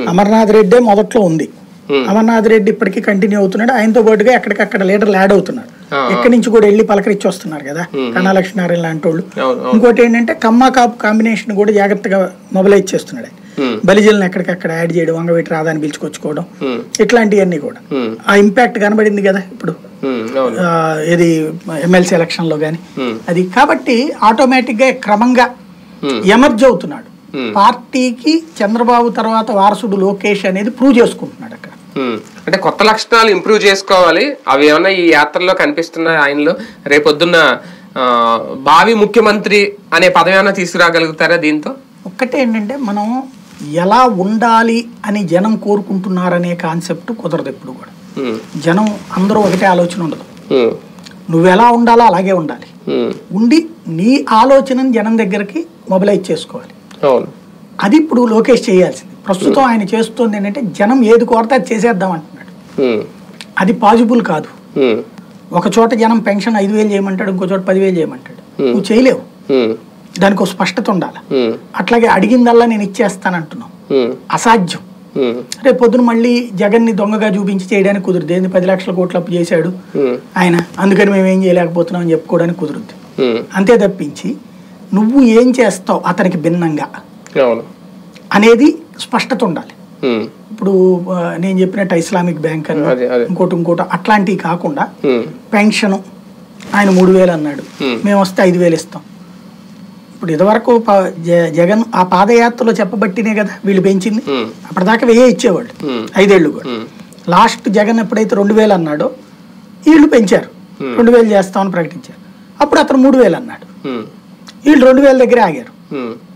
అమర్నాథ్ రెడ్డే మొదట్లో ఉంది అమర్నాథ్ రెడ్డి ఇప్పటికీ కంటిన్యూ అవుతున్నాడు ఆయనతో పాటుగా ఎక్కడికక్కడ లీడర్లు యాడ్ అవుతున్నారు ఆ, ఎక్కడి నుంచి కూడా వెళ్ళి పలకరించి వస్తున్నారు కదా కన్నా లక్ష్మీనారాయణ లాంటి వాళ్ళు అవును అవును ఇంకోటి ఏంటంటే కమ్మ కాపు కాంబినేషన్ కూడా జాగ్రత్తగా మొబైలైజ్ చేస్తున్నాడు ఆయన. ఉమ్, బలిజలను ఎక్కడికక్కడ యాడ్ చేయడం వంగవీటి రాధాని పిలుచుకొచ్చుకోవడం ఉమ్, ఇట్లాంటివన్నీ కూడా ఉమ్, ఆ ఇంపాక్ట్ కనబడింది కదా ఇప్పుడు ఉమ్, అవును ఆ, ఇది ఎమ్మెల్సీ ఎలక్షన్లో కానీ ఉమ్, అది కాబట్టి ఆటోమేటిక్గా క్రమంగా ఉమ్, ఎమర్జ్ అవుతున్నాడు Hmm. పార్టీకి చంద్రబాబు తర్వాత వారసుడు లోకేష్ అనేది ప్రూవ్ చేసుకుంటున్నాడు అక్కడ ఉమ్. అంటే కొత్త లక్షణాలు ఇంప్రూవ్ చేసుకోవాలి అవి ఏమన్నా ఈ యాత్రలో కనిపిస్తున్నాయి ఆయనలో రేపొద్దున్న ఆ, భావి ముఖ్యమంత్రి అనే పదవి ఏమైనా తీసుకురాగలుగుతారా దీంతో ఒక్కటే ఏంటంటే మనం ఎలా ఉండాలి అని జనం కోరుకుంటున్నారనే కాన్సెప్ట్ కుదరదు ఎప్పుడు కూడా ఉమ్, జనం అందరూ ఒకటే ఆలోచన ఉండదు ఉమ్, నువ్వు ఎలా ఉండాలో అలాగే ఉండాలి ఉమ్, ఉండి నీ ఆలోచనను జనం దగ్గరికి మొబిలైజ్ చేసుకోవాలి అవును అది ఇప్పుడు లోకేష్ చేయాల్సింది ప్రస్తుతం ఆయన చేస్తుంది ఏంటంటే జనం ఏది కోరితే అది చేసేద్దాం అంటున్నాడు ఉమ్, అది పాజిబుల్ కాదు ఉమ్, ఒక చోట జనం పెన్షన్ ఐదు వేలు చేయమంటాడు ఇంకో చోట పదివేలు చేయమంటాడు నువ్వు చేయలేవు ఉమ్, దానికి ఒక స్పష్టత ఉండాలి ఉమ్, అట్లాగే అడిగిందల్లా నేను ఇచ్చేస్తాను అంటున్నావు ఉమ్, అసాధ్యం ఉమ్, రేపు పొద్దున మళ్ళీ జగన్ని దొంగగా చూపించి చేయడానికి కుదురుద్ది ఏంది పది లక్షల కోట్లు అప్పు చేశాడు ఉమ్, ఆయన అందుకని మేము ఏం చేయలేకపోతున్నాం అని చెప్పుకోవడానికి కుదురుద్ది ఉమ్, అంతే తప్పించి నువ్వు ఏం చేస్తావు అతనికి భిన్నంగా అవును అనేది స్పష్టత ఉండాలి ఉమ్, ఇప్పుడు ఆ, నేను చెప్పినట్టు ఇస్లామిక్ బ్యాంక్ అని అదే అదే ఇంకోటి ఇంకోటి అట్లాంటివి కాకుండా ఉమ్, పెన్షన్ ఆయన మూడు వేలు అన్నాడు Hmm. మేము వస్తే ఐదు వేలు ఇస్తాం ఇప్పుడు ఇదివరకు ప- జ- జగన్ ఆ పాదయాత్రలో చెప్పబట్టినే కదా వీళ్ళు పెంచింది ఉమ్, అప్పటిదాకా వెయ్యే ఇచ్చేవాళ్ళు ఉమ్, ఐదేళ్ళు కూడా ఉమ్, లాస్ట్ జగన్ ఎప్పుడైతే రెండు వేలు అన్నాడో వీళ్ళు పెంచారు Hmm. రెండు వేలు చేస్తామని ప్రకటించారు అప్పుడు అతను మూడు వేలు అన్నాడు ఉమ్, వీళ్ళు రెండు వేల దగ్గరే ఆగారు ఉమ్,